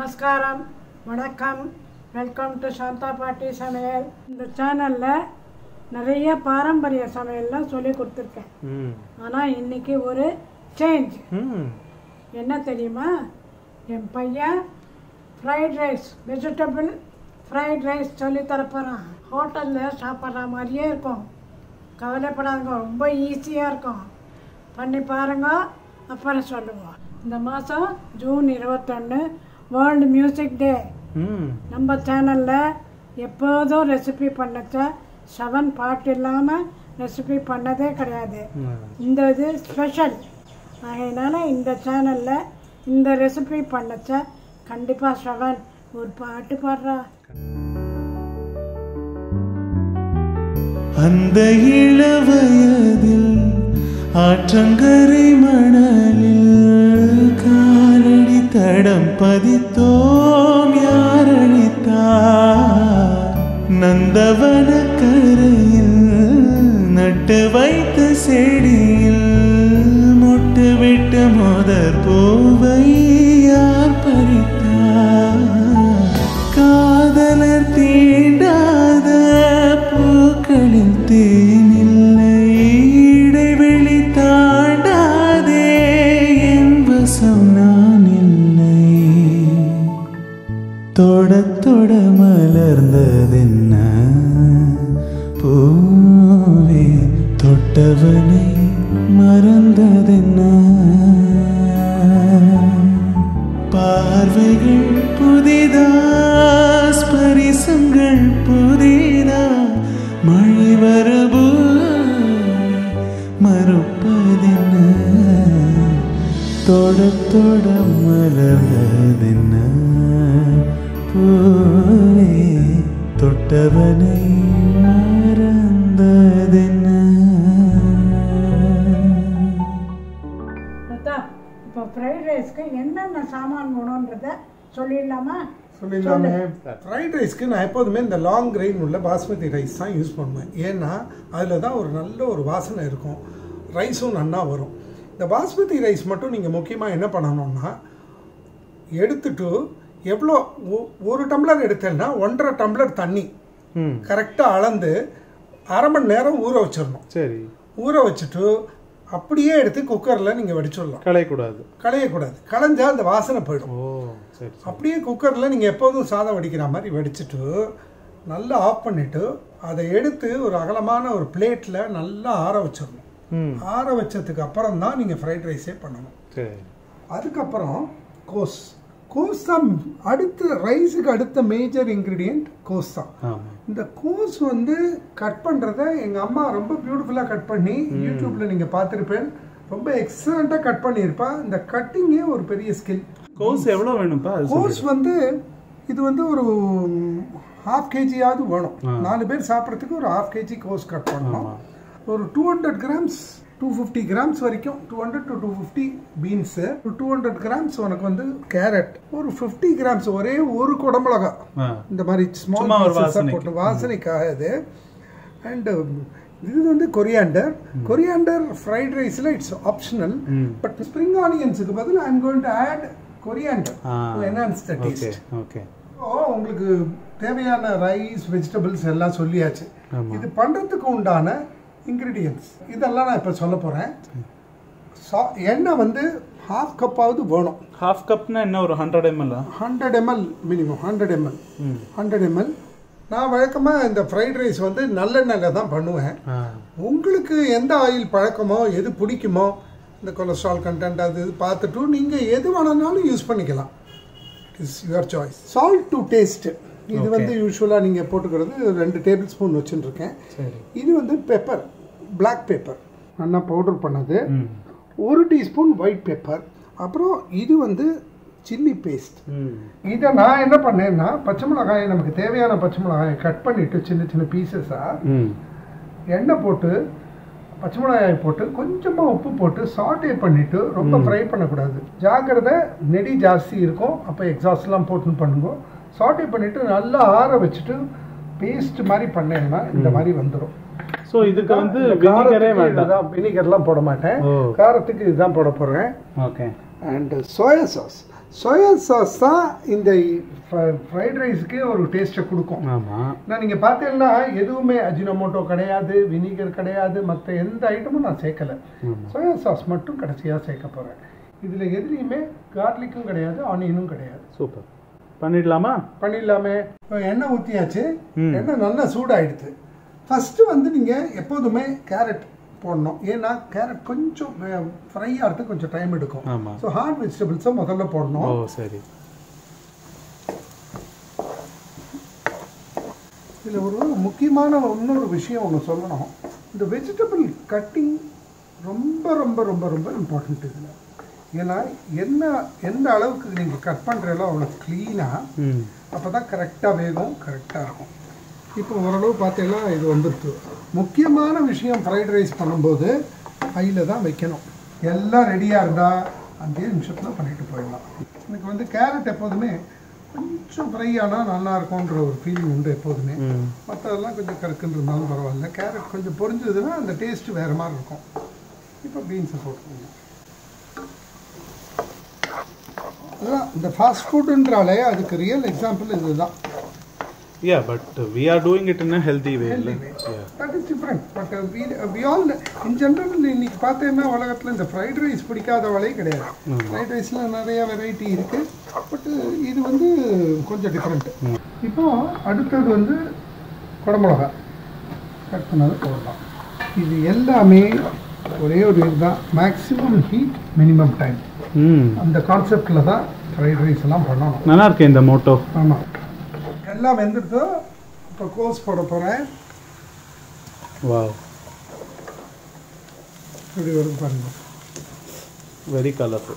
நமஸ்காரம் வணக்கம் welcome to Shantha பாட்டி சமையல் இந்த சேனலில் நிறைய பாரம்பரிய சமையல்லாம் சொல்லி கொடுத்துருக்கேன் ம் ஆனால் இன்னைக்கு ஒரு சேஞ்ச் ம் என்ன தெரியுமா என் பையன் fried rice vegetable fried rice சொல்லி தரப்போகிறான் ஹோட்டலில் சாப்பிட்ற மாதிரியே இருக்கும் கவலைப்படாதுங்க ரொம்ப ஈஸியாக இருக்கும் பண்ணி பாருங்க அப்புறம் சொல்லுவோம் இந்த மாதம் ஜூன் இருபத்தொன்று வேர்ல்டு மியூசிக் டே ம் நம்ம சேனலில் எப்போதும் ரெசிபி பண்ணச்ச செவன் பாட்டு இல்லாமல் ரெசிபி பண்ணதே கிடையாது இந்த இது ஸ்பெஷல் அதனால் இந்த சேனலில் இந்த ரெசிபி பண்ணச்ச கண்டிப்பாக செவன் ஒரு பாட்டு பாடுறா அந்த இளவயதில் ஆற்றங்கரை மணலில் காலடி தடம் பதித்தோம் யாரளித்தார் நந்தவன கரையில் நட்டு வைத்த செடியில் மொட்டு விட்டு மோதர் பூவை யார் பறித்தார் காதலர் தீண்டாத பூக்களில் தேனில்லை இடைவெளி தாண்டாதே என் வசம் நான் இல்லை தொட தொட மலர்ந்ததென்ன பூவே தொட்டவனை மறந்ததென்ன பார்வைகள் புதிதா ஸ்பரிசங்கள் புதிதா மழை வரபோ மறுப்பதென்ன தொட தொட மலர்ந்ததென்ன பூவே தொட்டவனை மறந்ததென்ன லதா இப்போ ஃப்ரைட் ரைஸ்க்கு என்னென்ன சாமான் வேணுன்றத சொல்லிடலாமா சொல்லிடலாமே ஃப்ரைட் ரைஸ்க்கு நான் எப்போதுமே இந்த லாங் கிரெயின் உள்ள பாஸ்மதி ரைஸ் தான் யூஸ் பண்ணுவேன் ஏன்னா அதில் தான் ஒரு நல்ல ஒரு வாசனை இருக்கும் ரைஸும் நன்னா வரும் இந்த பாஸ்மதி ரைஸ் மட்டும் நீங்கள் முக்கியமாக என்ன பண்ணணும்னா எடுத்துட்டு எவ்வளோ ஒ- ஒரு டம்ளர் எடுத்தேன்னா ஒன்றரை டம்ளர் தண்ணி ம் கரெக்டாக அளந்து அரை மணி நேரம் ஊற வச்சிடணும் சரி ஊற வச்சுட்டு அப்படியே எடுத்து குக்கரில் நீங்கள் வடிச்சிடலாம் களையக்கூடாது களையக்கூடாது களைஞ்சா அந்த வாசனை போயிடும் ஓ சரி அப்படியே குக்கரில் நீங்கள் எப்போதும் சாதம் வடிக்கிற மாதிரி வடிச்சிட்டு நல்லா ஆஃப் பண்ணிவிட்டு அதை எடுத்து ஒரு அகலமான ஒரு பிளேட்டில் நல்லா ஆற வச்சிடணும் ம் ஆற வச்சதுக்கு அப்புறம் தான் நீங்கள் ஃப்ரைட் ரைஸே பண்ணணும் சரி அதுக்கப்புறம் கோஸ் கோஸ் தான் அடுத்த ரைஸுக்கு அடுத்த மேஜர் இன்க்ரீடியண்ட் கோஸ் தான் ஆமாம் இந்த கோஸ் வந்து கட் பண்ணுறத எங்கள் அம்மா ரொம்ப பியூட்டிஃபுல்லாக கட் பண்ணி யூடியூப்பில் நீங்கள் பார்த்துருப்பேன் ரொம்ப எக்ஸலண்ட்டாக கட் பண்ணியிருப்பா இந்த கட்டிங்கே ஒரு பெரிய ஸ்கில் கோஸ் எவ்வளோ வேணும்ப்பா அது கோஸ் வந்து இது வந்து ஒரு ஹாஃப் கேஜியாவது வேணும் ஆ. நாலு பேர் சாப்பிட்றதுக்கு ஒரு ஹாஃப் கேஜி கோஸ் கட் பண்ணணும் ஆமா. ஒரு two hundred grams two fifty grams வரைக்கும் two hundred to two fifty beans two hundred grams உனக்கு வந்து கேரட் ஒரு ஃபிஃப்டி கிராம்ஸ் ஒரே ஒரு குடமிளகா ஆ இந்த மாதிரி சும்மா ஸ்மால் ஒரு வாசனைக்கு. போட்டு வாசனைக்காக இது அண்ட் இது வந்து கொரியாண்டர் கொரியாண்டர் ஃப்ரைட் ரைஸில் it's optional hmm. But spring ஆனியன்ஸுக்கு பதில் I am going to add coriander ah enhance the okay taste okay உங்களுக்கு தேவையான ரைஸ் வெஜிடபிள்ஸ் எல்லாம் சொல்லியாச்சு ஆமா. இது பண்ணுறதுக்கு உண்டான இன்க்ரீடியன்ஸ் இதெல்லாம் நான் இப்போ சொல்ல போகிறேன் எண்ணெய் வந்து ஹாஃப் கப்பாவது வேணும் ஹாஃப் கப்னா என்ன ஒரு hundred ml hundred ml minimum hundred ml hmm hundred ml நான் வழக்கமாக இந்த ஃப்ரைட் ரைஸ் வந்து நல்லெண்ணெயில் தான் பண்ணுவேன் ஆ உங்களுக்கு எந்த ஆயில் பழக்கமோ எது பிடிக்குமோ இந்த கொலஸ்ட்ரால் கண்டென்ட் அது இது பார்த்துட்டு நீங்கள் எது வேணும்னாலும் யூஸ் பண்ணிக்கலாம் is your choice salt to taste இது Okay. வந்து யூஸ்வலாக நீங்கள் போட்டுக்கிறது ரெண்டு டேபிள் ஸ்பூன் வச்சுட்டுருக்கேன் சரி இது வந்து பெப்பர் பிளாக் பெப்பர் நல்லா பவுடர் பண்ணது ம் ஒரு டீஸ்பூன் ஒயிட் பெப்பர் அப்புறம் இது வந்து சில்லி பேஸ்ட் ம் இதை நான் என்ன பண்ணேன்னா பச்சை மிளகாயை நமக்கு தேவையான பச்சை மிளகாயை கட் பண்ணிட்டு சின்ன சின்ன பீசஸாக ம் எண்ணெய் போட்டு பச்சை மிளகாய் போட்டு கொஞ்சமாக உப்பு போட்டு சாட்டே பண்ணிட்டு ரொம்ப ஃப்ரை பண்ணக்கூடாது ஜாக்கிரதை நெடி ஜாஸ்தி இருக்கும் அப்போ எக்ஸாஸ்ட்லாம் போட்டுன்னு பண்ணுங்க சாட்டே பண்ணிட்டு நல்லா ஆற வச்சுட்டு பேஸ்ட் மாதிரி பண்ணேன்னா இந்த மாதிரி வந்துடும் ஸோ இதுக்கு வந்து வினிகரே வேண்டாம் வினிகர்லாம் போட மாட்டேன் ஓ காரத்துக்கு இதுதான் போட போகிறேன் okay and soya sauce soya sauce தான் இந்த ஃப்ரைட் ரைஸ்க்கு ஒரு டேஸ்ட்டை கொடுக்கும் ஆமா நான் நீங்கள் பார்த்தீங்கன்னா எதுவுமே அஜினோமோட்டோ கிடையாது வினிகர் கிடையாது மற்ற எந்த ஐட்டமும் நான் சேர்க்கல ஆமா. சோயா சாஸ் மட்டும் கடைசியாக சேர்க்க போகிறேன் இதில் எதுலேயுமே கார்லிக்கும் கிடையாது ஆனியனும் கிடையாது சூப்பர் பண்ணிடலாமா பண்ணிடலாமே இப்போ எண்ணெய் ஊற்றியாச்சு ம். எண்ணெய் நல்லா சூடாயிடுது ஃபஸ்ட்டு வந்து நீங்கள் எப்போதுமே கேரட் போடணும் ஏன்னா கேரட் கொஞ்சம் ஃப்ரை ஆகிறதுக்கு கொஞ்சம் டைம் எடுக்கும் ஆமா ஸோ ஹார்ட் வெஜிடபிள்ஸை முதல்ல ஓ போடணும் சரி இதில் ஒரு முக்கியமான இன்னொரு விஷயம் ஒன்று சொல்லணும் இந்த வெஜிடபிள் கட்டிங் ரொம்ப ரொம்ப ரொம்ப ரொம்ப இம்பார்ட்டண்ட் இதில் ஏன்னா என்ன எந்த அளவுக்கு நீங்கள் கட் பண்ணுறீங்களோ அவ்வளோ க்ளீனாக ம் அப்போ தான் கரெக்டாக வேகும் கரெக்டாக இருக்கும் இப்போ ஓரளவு பார்த்தீங்கன்னா இது வந்துருக்கு முக்கியமான விஷயம் ஃப்ரைட் ரைஸ் பண்ணும்போது ஹையில் தான் வைக்கணும் எல்லாம் ரெடியாக இருந்தால் அஞ்சே நிமிஷத்தில் பண்ணிட்டு போயிடலாம் எனக்கு வந்து கேரட் எப்போதுமே கொஞ்சம் ஃப்ரை ஆனால் நல்லா இருக்கும்ன்ற ஒரு ஃபீலிங் உண்டு எப்போதுமே ம் மற்றதெல்லாம் கொஞ்சம் கருக்குன்னு இருந்தாலும் பரவாயில்ல கேரட் கொஞ்சம் பொரிஞ்சதுன்னா அந்த டேஸ்ட் வேறு மாதிரி இருக்கும் இப்போ பீன்ஸை போட்டுக்கோங்க அதான் இந்த ஃபாஸ்ட் ஃபுட்டுன்றாலே அதுக்கு ரியல் எக்ஸாம்பிள் இதுதான் yeah but we are doing it in healthy way இல்லை that is different but we all in general இன்னைக்கு பார்த்தீங்கன்னா உலகத்தில் இந்த ஃப்ரைட் ரைஸ் பிடிக்காதவளே கிடையாது ஃப்ரைட் ரைஸில் நிறைய வெரைட்டி இருக்குது பட் இது வந்து கொஞ்சம் டிஃப்ரெண்ட் இப்போ அடுத்தது வந்து குடமிளகா கட் பண்ணதை போடலாம் இது எல்லாமே ஒரே ஒரு இதுதான் மேக்ஸிமம் ஹீட் மினிமம் டைம் ம் அந்த கான்செப்டில் தான் ஃப்ரைட் ரைஸ் எல்லாம் பண்ணணும் நல்லா இருக்கு இந்த மோட்டோ ஆமாம் எல்லாம் வெந்துடுதோ இப்போ கோஸ் போட போகிறேன் வாவ் இப்படி வருது பாருங்க வெரி கலர்ஃபுல்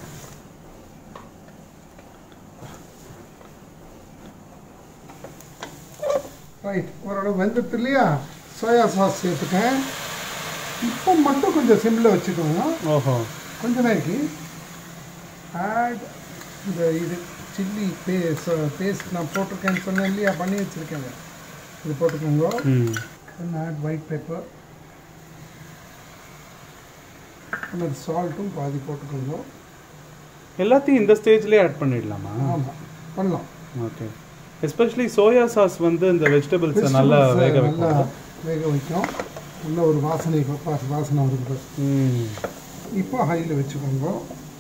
ரைட் ஓரளவு வெந்துடுது இல்லையா சோயா சாஸ் சேர்த்துட்டேன் இப்போ மட்டும் கொஞ்சம் சிம்மில் வச்சுக்கோங்க ஓஹோ கொஞ்ச நேரத்துக்கு ஆட் இந்த இது சில்லி பேஸ் பேஸ்ட் நான் போட்டிருக்கேன்னு சொன்னேன் இல்லையா பண்ணி வச்சுருக்கேங்க இது போட்டுக்கோங்க ம் ஆட் ஒயிட் பேப்பர் அந்த சால்ட்டும் பாதி போட்டுக்கோங்க எல்லாத்தையும் இந்த ஸ்டேஜ்லேயே ஆட் பண்ணிடலாமா ஆமாம் பண்ணலாம் ஓகே எஸ்பெஷலி சோயா சாஸ் வந்து இந்த வெஜிடபிள்ஸை நல்லா Vegetables வேக நல்லா வைக்கும் வேக வைக்கும் நல்ல ஒரு வாசனை வா- வாசனை வருது ம் இப்போ ஹையில் வச்சுக்கோங்க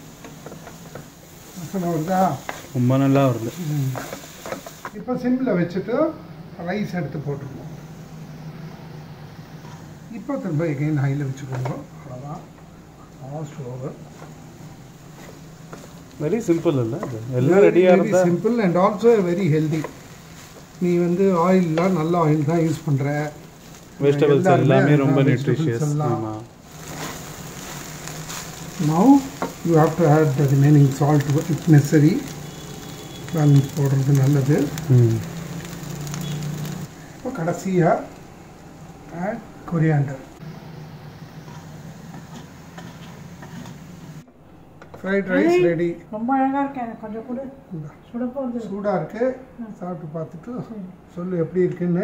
வாசனை வருதா ரொம்ப நல்லா வருது ம். இப்போ சிம்மில் வச்சுட்டு ரைஸ் எடுத்து போட்டுருவோம் இப்போ திரும்ப எகைன் ஹையில் வச்சுக்கோங்க அவ்வளோதான் ஆல்மோஸ்ட் ஓவர் வெரி சிம்பிள் இல்லை இது எல்லாம் ரெடியாக வெரி இருந்தால் simple and also very healthy நீ வந்து ஆயில்லாம் நல்ல ஆயில் தான் யூஸ் பண்ணுற வெஜிடபிள்ஸ் எல்லாருமே எல்லாமே அதுதான் ரொம்ப vegetables நியூட்ரிஷியஸ் எல்லாம். ஆமாம் now you have to add the remaining salt it necessary balance போடுறது நல்லது ம் இப்போ கடைசியாக add coriander fried rice ready ரொம்ப அழகாக இருக்கேன் எனக்கு கொஞ்சம் கொடு சுட போகுது சூடாக இருக்கு சாப்பிட்டு பார்த்துட்டு சொல்லு எப்படி இருக்குன்னு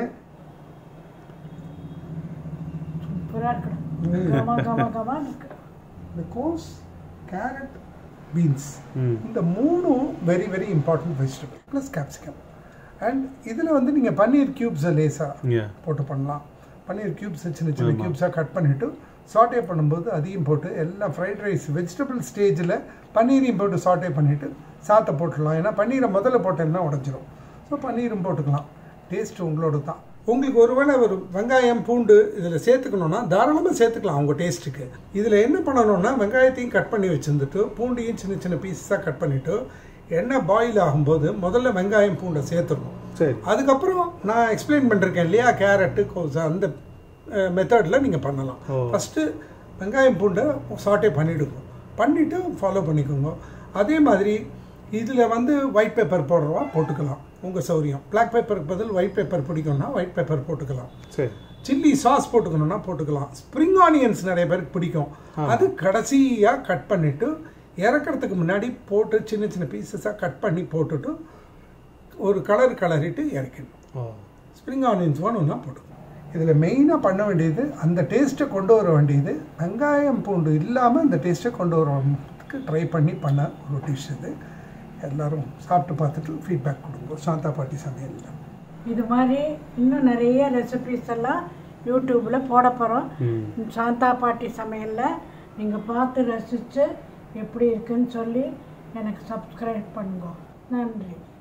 சூப்பராக இருக்கணும் கமா கமா கமான்னு இருக்கு இந்த கோஸ் கேரட் பீன்ஸ் ம் இந்த மூணும் very very important vegetable plus capsicum and இதில் வந்து நீங்கள் பன்னீர் க்யூப்ஸை லேசாக யா போட்டு பண்ணலாம் பன்னீர் க்யூப்ஸை சின்ன சின்ன க்யூப்ஸாக கட் பண்ணிவிட்டு சாட்டே பண்ணும்போது அதையும் போட்டு எல்லாம் ஃப்ரைட் ரைஸ் வெஜிடபிள் ஸ்டேஜில் பன்னீரையும் போட்டு சாட்டே பண்ணிவிட்டு சாத்தை போட்டுடலாம் ஏன்னா பன்னீரை முதல்ல போட்டேன்னா உடஞ்சிரும் ஸோ பன்னீரும் போட்டுக்கலாம் டேஸ்ட் உங்களோட தான் உங்களுக்கு ஒருவேளை ஒரு வெங்காயம் பூண்டு இதில் சேர்த்துக்கணுன்னா தாராளமாக சேர்த்துக்கலாம் உங்கள் டேஸ்ட்டுக்கு இதில் என்ன பண்ணணும்னா வெங்காயத்தையும் கட் பண்ணி வச்சுருந்துட்டு பூண்டையும் சின்ன சின்ன பீஸஸாக கட் பண்ணிவிட்டு எண்ணெய் பாயில் ஆகும்போது முதல்ல வெங்காயம் பூண்டை சேர்த்துடணும் சரி அதுக்கப்புறம் நான் எக்ஸ்பிளைன் பண்ணிருக்கேன் இல்லையா கேரட்டு கோஸா அந்த மெத்தடில் நீங்கள் பண்ணலாம் ஓ. ஃபஸ்ட்டு வெங்காயம் பூண்டை சாட்டே பண்ணிவிடுங்க பண்ணிவிட்டு ஃபாலோ பண்ணிக்கோங்க அதே மாதிரி இதில் வந்து ஒயிட் பேப்பர் போடுறவா போட்டுக்கலாம் உங்கள் சௌரியம் பிளாக் பேப்பருக்கு பதில் ஒயிட் பேப்பர் பிடிக்கும்னா ஒயிட் பேப்பர் போட்டுக்கலாம் சரி சில்லி சாஸ் போட்டுக்கணும்னா போட்டுக்கலாம் ஸ்ப்ரிங் ஆனியன்ஸ் நிறைய பேருக்கு பிடிக்கும் அது கடைசியாக கட் பண்ணிவிட்டு இறக்கறதுக்கு முன்னாடி போட்டு சின்ன சின்ன பீசஸாக கட் பண்ணி போட்டுட்டு ஒரு கலர் கலரிட்டு இறக்கணும் ஓ ஸ்ப்ரிங் ஆனியன்ஸ் வேணும்னா போட்டுக்கணும் இதில் மெயினாக பண்ண வேண்டியது அந்த டேஸ்ட்டை கொண்டு வர வேண்டியது வெங்காயம் பூண்டு இல்லாமல் அந்த டேஸ்ட்டை கொண்டு வரதுக்கு ட்ரை பண்ணி பண்ண ஒரு டிஷ் இது எல்லாரும் சாப்பிட்டு பார்த்துட்டு ஃபீட்பேக் கொடுங்க சாந்தா பாட்டி சமையலில் இது மாதிரி இன்னும் நிறைய ரெசிபிஸ் எல்லாம் யூடியூப்பில் போட போகிறோம் ம் சாந்தா பாட்டி சமையலில் நீங்கள் பார்த்து ரசித்து எப்படி இருக்குன்னு சொல்லி எனக்கு சப்ஸ்கிரைப் பண்ணுங்க நன்றி